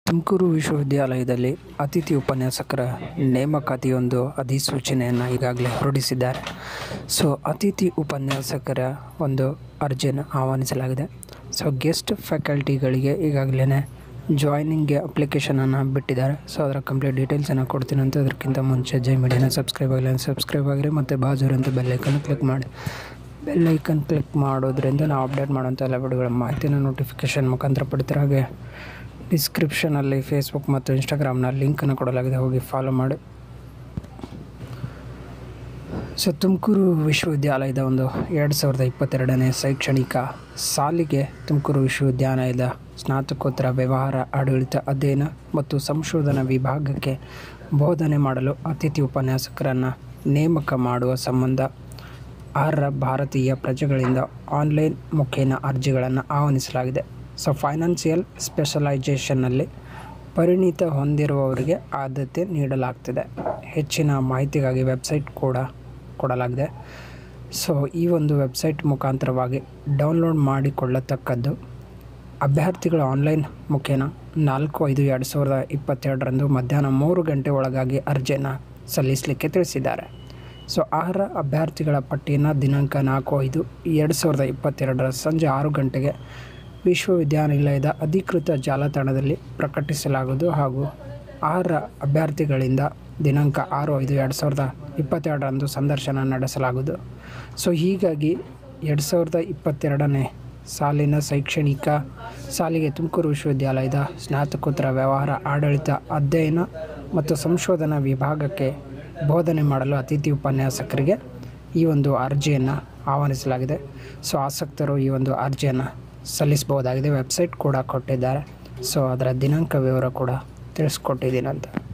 ತುಮಕೂರು ವಿಶ್ವವಿದ್ಯಾಲಯದಲ್ಲಿ ಅತಿಥಿ ಉಪನ್ಯಾಸಕರ ನೇಮಕಾತಿಯೊಂದು ಅಧಿಸೂಚನೆಯನ್ನು ಈಗಾಗಲೇ ಹೊರಡಿಸಿದ್ದಾರೆ ಸೊ ಅತಿಥಿ ಉಪನ್ಯಾಸಕರ ಒಂದು ಅರ್ಜಿಯನ್ನು ಆಹ್ವಾನಿಸಲಾಗಿದೆ ಸೊ ಗೆಸ್ಟ್ ಫ್ಯಾಕಲ್ಟಿಗಳಿಗೆ ಈಗಾಗಲೇ ಜಾಯ್ನಿಂಗ್ಗೆ ಅಪ್ಲಿಕೇಶನನ್ನು ಬಿಟ್ಟಿದ್ದಾರೆ ಸೊ ಅದರ ಕಂಪ್ಲೀಟ್ ಡೀಟೇಲ್ಸನ್ನು ಕೊಡ್ತೀನಿ ಅಂತ ಅದಕ್ಕಿಂತ ಮುಂಚೆ ಜೈ ಮೀಡಿಯಾನ ಸಬ್ಸ್ಕ್ರೈಬ್ ಆಗಲಿ ಸಬ್ಸ್ಕ್ರೈಬ್ ಆಗಿರಿ ಮತ್ತು ಬಾಜೂರಂತ ಬೆಲ್ಲೈಕನ್ ಕ್ಲಿಕ್ ಮಾಡಿ ಬೆಲ್ಲೈಕನ್ ಕ್ಲಿಕ್ ಮಾಡೋದ್ರಿಂದ ನಾವು ಅಪ್ಡೇಟ್ ಮಾಡೋಂಥ ಎಲ್ಲ ವಿಡಿಯೋಗಳ ಮಾಹಿತಿನ ನೋಟಿಫಿಕೇಷನ್ ಮುಖಾಂತರ ಪಡಿತಾರೆ ಹಾಗೆ ಡಿಸ್ಕ್ರಿಪ್ಷನಲ್ಲಿ ಫೇಸ್ಬುಕ್ ಮತ್ತು ಇನ್ಸ್ಟಾಗ್ರಾಮ್ನ ಲಿಂಕನ್ನು ಕೊಡಲಾಗಿದೆ ಹೋಗಿ ಫಾಲೋ ಮಾಡಿ ಸೊ ತುಮಕೂರು ವಿಶ್ವವಿದ್ಯಾಲಯದ ಒಂದು ಎರಡು ಸಾವಿರದ ಇಪ್ಪತ್ತೆರಡನೇ ಶೈಕ್ಷಣಿಕ ಸಾಲಿಗೆ ತುಮಕೂರು ವಿಶ್ವವಿದ್ಯಾಲಯದ ಸ್ನಾತಕೋತ್ತರ ವ್ಯವಹಾರ ಆಡಳಿತ ಅಧ್ಯಯನ ಮತ್ತು ಸಂಶೋಧನಾ ವಿಭಾಗಕ್ಕೆ ಬೋಧನೆ ಮಾಡಲು ಅತಿಥಿ ಉಪನ್ಯಾಸಕರನ್ನು ನೇಮಕ ಮಾಡುವ ಸಂಬಂಧ ಅರ್ಹ ಭಾರತೀಯ ಪ್ರಜೆಗಳಿಂದ ಆನ್ಲೈನ್ ಮುಖೇನ ಅರ್ಜಿಗಳನ್ನು ಆಹ್ವಾನಿಸಲಾಗಿದೆ ಸೊ ಫೈನಾನ್ಸಿಯಲ್ ಸ್ಪೆಷಲೈಜೇಷನ್ನಲ್ಲಿ ಪರಿಣಿತ ಹೊಂದಿರುವವರಿಗೆ ಆದ್ಯತೆ ನೀಡಲಾಗ್ತಿದೆ ಹೆಚ್ಚಿನ ಮಾಹಿತಿಗಾಗಿ ವೆಬ್ಸೈಟ್ ಕೂಡ ಕೊಡಲಾಗಿದೆ ಸೊ ಈ ಒಂದು ವೆಬ್ಸೈಟ್ ಮುಖಾಂತರವಾಗಿ ಡೌನ್ಲೋಡ್ ಮಾಡಿಕೊಳ್ಳತಕ್ಕದ್ದು ಅಭ್ಯರ್ಥಿಗಳು ಆನ್ಲೈನ್ ಮುಖೇನ ನಾಲ್ಕು ಐದು ಎರಡು ಸಾವಿರದ ಇಪ್ಪತ್ತೆರಡರಂದು ಮಧ್ಯಾಹ್ನ ಮೂರು ಗಂಟೆ ಒಳಗಾಗಿ ಅರ್ಜಿಯನ್ನು ಸಲ್ಲಿಸಲಿಕ್ಕೆ ತಿಳಿಸಿದ್ದಾರೆ ಸೊ ಅರ್ಹ ಅಭ್ಯರ್ಥಿಗಳ ಪಟ್ಟಿಯನ್ನು ದಿನಾಂಕ ನಾಲ್ಕು ಐದು ಎರಡು ಸಾವಿರದ ಇಪ್ಪತ್ತೆರಡರ ಸಂಜೆ ಆರು ಗಂಟೆಗೆ ವಿಶ್ವವಿದ್ಯಾನಿಲಯದ ಅಧಿಕೃತ ಜಾಲತಾಣದಲ್ಲಿ ಪ್ರಕಟಿಸಲಾಗುವುದು ಹಾಗೂ ಅರ್ಹ ಅಭ್ಯರ್ಥಿಗಳಿಂದ ದಿನಾಂಕ ಆರು ಐದು ಎರಡು ಸಾವಿರದ ಇಪ್ಪತ್ತೆರಡರಂದು ಸಂದರ್ಶನ ನಡೆಸಲಾಗುವುದು ಸೊ ಹೀಗಾಗಿ ಎರಡು ಸಾವಿರದ ಇಪ್ಪತ್ತೆರಡನೇ ಸಾಲಿನ ಶೈಕ್ಷಣಿಕ ಸಾಲಿಗೆ ತುಮಕೂರು ವಿಶ್ವವಿದ್ಯಾಲಯದ ಸ್ನಾತಕೋತ್ತರ ವ್ಯವಹಾರ ಆಡಳಿತ ಅಧ್ಯಯನ ಮತ್ತು ಸಂಶೋಧನಾ ವಿಭಾಗಕ್ಕೆ ಬೋಧನೆ ಮಾಡಲು ಅತಿಥಿ ಉಪನ್ಯಾಸಕರಿಗೆ ಈ ಒಂದು ಅರ್ಜಿಯನ್ನು ಆಹ್ವಾನಿಸಲಾಗಿದೆ ಸೊ ಆಸಕ್ತರು ಈ ಒಂದು ಅರ್ಜಿಯನ್ನು ಸಲ್ಲಿಸಬಹುದಾಗಿದೆ ವೆಬ್ಸೈಟ್ ಕೂಡ ಕೊಟ್ಟಿದ್ದಾರೆ ಸೊ ಅದರ ದಿನಾಂಕ ವಿವರ ಕೂಡ ತಿಳಿಸ್ಕೊಟ್ಟಿದ್ದೀನಿ ಅಂತ